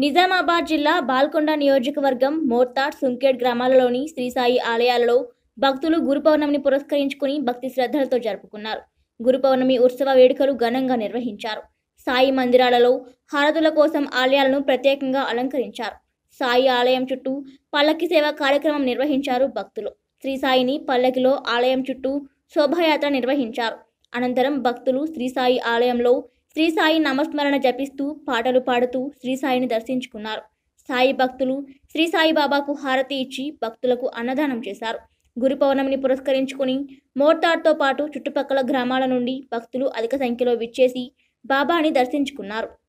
నిజామాబాద్ జిల్లా బాల్కొండ నియోజకవర్గం మోర్తాడ్ సుంకేడ్ గ్రామాలలోని శ్రీ సాయి ఆలయాలలో భక్తులు గురు పౌర్ణమిని పురస్కరించుకుని భక్తి శ్రద్ధలతో జరుపుకున్నారు గురు పౌర్ణమి ఉత్సవ వేడుకలు ఘనంగా నిర్వహించారు సాయి మందిరాలలో హారతుల కోసం ఆలయాలను ప్రత్యేకంగా అలంకరించారు సాయి ఆలయం చుట్టూ పల్లకి సేవ కార్యక్రమం నిర్వహించారు భక్తులు శ్రీ సాయిని పల్లకిలో ఆలయం చుట్టూ శోభాయాత్ర నిర్వహించారు అనంతరం భక్తులు శ్రీ సాయి ఆలయంలో శ్రీ సాయి నామస్మరణ జపిస్తూ పాటలు పాడుతూ శ్రీ సాయిని దర్శించుకున్నారు సాయి భక్తులు శ్రీ సాయి బాబాకు హారతి ఇచ్చి భక్తులకు అన్నదానం చేశారు గురు పౌర్ణమిని పురస్కరించుకుని మోర్తాడ్తో పాటు చుట్టుపక్కల గ్రామాల నుండి భక్తులు అధిక సంఖ్యలో విచ్చేసి బాబాని దర్శించుకున్నారు